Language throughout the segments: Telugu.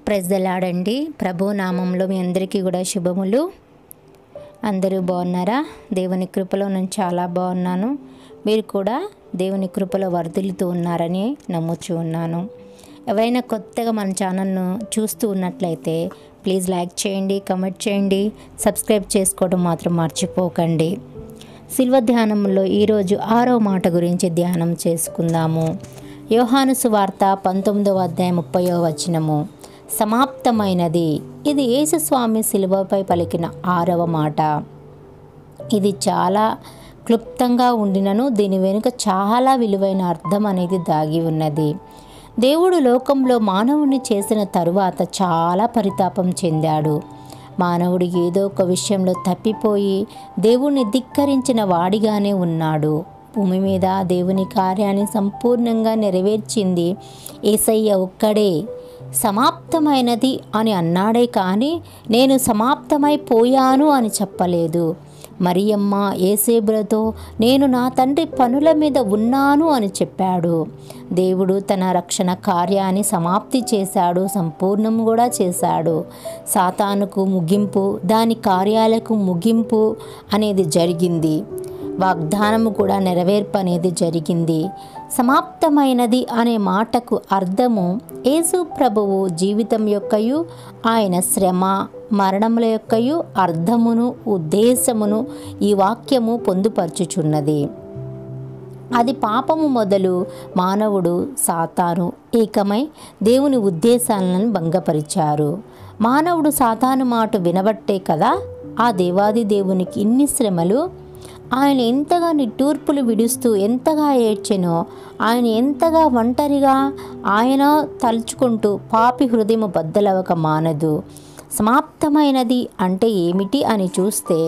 ప్రజలాడండి ప్రభు నామంలో మీ అందరికీ కూడా శుభములు అందరూ బాగున్నారా దేవుని కృపలో నేను చాలా బాగున్నాను మీరు కూడా దేవుని కృపలో వర్ధిల్లుతూ ఉన్నారని నమ్ముచూ ఉన్నాను ఎవరైనా కొత్తగా మన ఛానల్ను చూస్తూ ఉన్నట్లయితే ప్లీజ్ లైక్ చేయండి కమెంట్ చేయండి సబ్స్క్రైబ్ చేసుకోవడం మాత్రం మర్చిపోకండి శిల్వ ధ్యానంలో ఈరోజు ఆరో మాట గురించి ధ్యానం చేసుకుందాము యోహాను సువార్త పంతొమ్మిదవ అధ్యాయం ముప్పయో వచనము సమాప్తమైనది ఇది యేసుస్వామి శిలువపై పలికిన ఆరవ మాట ఇది చాలా క్లుప్తంగా ఉండినను దీని వెనుక చాలా విలువైన అర్థం అనేది దాగి ఉన్నది దేవుడు లోకంలో మానవుని చేసిన తరువాత చాలా పరితాపం చెందాడు మానవుడు ఏదో ఒక విషయంలో తప్పిపోయి దేవుణ్ణి ధిక్కరించిన వాడిగానే ఉన్నాడు భూమి మీద దేవుని కార్యాన్ని సంపూర్ణంగా నెరవేర్చింది ఏసయ్య ఒక్కడే సమాప్తమైనది అని అన్నాడే కానీ నేను సమాప్తమైపోయాను అని చెప్పలేదు మరియమ్మ ఏసేబులతో నేను నా తండ్రి పనుల మీద ఉన్నాను అని చెప్పాడు దేవుడు తన రక్షణ కార్యాన్ని సమాప్తి చేశాడు సంపూర్ణం కూడా చేశాడు సాతానుకు ముగింపు దాని కార్యాలకు ముగింపు అనేది జరిగింది వాగ్దానము కూడా నెరవేర్పు అనేది జరిగింది సమాప్తమైనది అనే మాటకు అర్థము యేసు ప్రభువు జీవితం యొక్కయు ఆయన శ్రమ మరణముల యొక్కయు అర్థమును ఉద్దేశమును ఈ వాక్యము పొందుపరచుచున్నది అది పాపము మొదలు మానవుడు సాతాను ఏకమై దేవుని ఉద్దేశాలను భంగపరిచారు మానవుడు సాతాను మాట వినబట్టే కదా ఆ దేవాది దేవునికి ఇన్ని శ్రమలు ఆయన ఎంతగా నిట్టూర్పులు విడుస్తూ ఎంతగా ఏడ్చెనో ఆయన ఎంతగా ఒంటరిగా ఆయన తలుచుకుంటూ పాపి హృదయం బద్దలవక మానదు సమాప్తమైనది అంటే ఏమిటి అని చూస్తే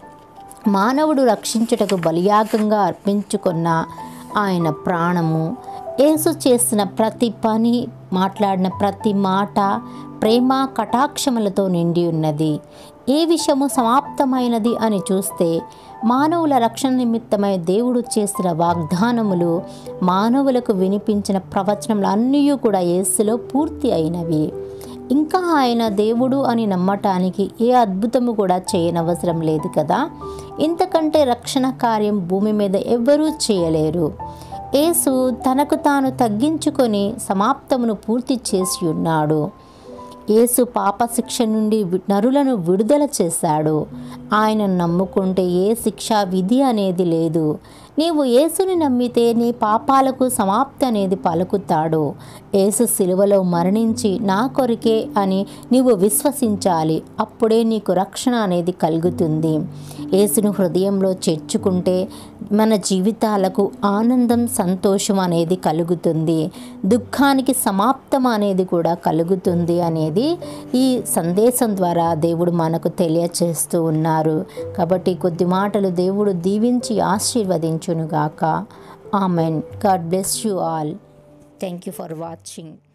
మానవుడు రక్షించుటకు బలియాగంగా అర్పించుకున్న ఆయన ప్రాణము యేసు చేసిన ప్రతి పని మాట్లాడిన ప్రతి మాట ప్రేమ కటాక్షములతో నిండి ఉన్నది ఏ విషయము సమాప్తమైనది అని చూస్తే మానవుల రక్షణ నిమిత్తమై దేవుడు చేసిన వాగ్దానములు మానవులకు వినిపించిన ప్రవచనములు అన్నీ కూడా యేసులో పూర్తి అయినవి ఇంకా ఆయన దేవుడు అని నమ్మటానికి ఏ అద్భుతము కూడా చేయనవసరం లేదు కదా ఇంతకంటే రక్షణ కార్యం భూమి మీద ఎవ్వరూ చేయలేరు యేసు తనకు తాను తగ్గించుకొని సమాప్తమును పూర్తి చేసి ఉన్నాడు యేసు పాప శిక్ష నుండి నరులను విడుదల చేశాడు ఆయన నమ్ముకుంటే ఏ శిక్షా విధి అనేది లేదు నీవు యేసుని నమ్మితే నీ పాపాలకు సమాప్తి అనేది పలుకుతాడు యేసు సిలువలో మరణించి నా కొరికే అని నీవు విశ్వసించాలి అప్పుడే నీకు రక్షణ అనేది కలుగుతుంది యేసును హృదయంలో చేర్చుకుంటే మన జీవితాలకు ఆనందం సంతోషం అనేది కలుగుతుంది దుఃఖానికి సమాప్తం అనేది కూడా కలుగుతుంది అనేది ఈ సందేశం ద్వారా దేవుడు మనకు తెలియచేస్తూ ఉన్నారు కాబట్టి కొద్ది మాటలు దేవుడు దీవించి ఆశీర్వదించునుగాక amen God bless you all thank you for watching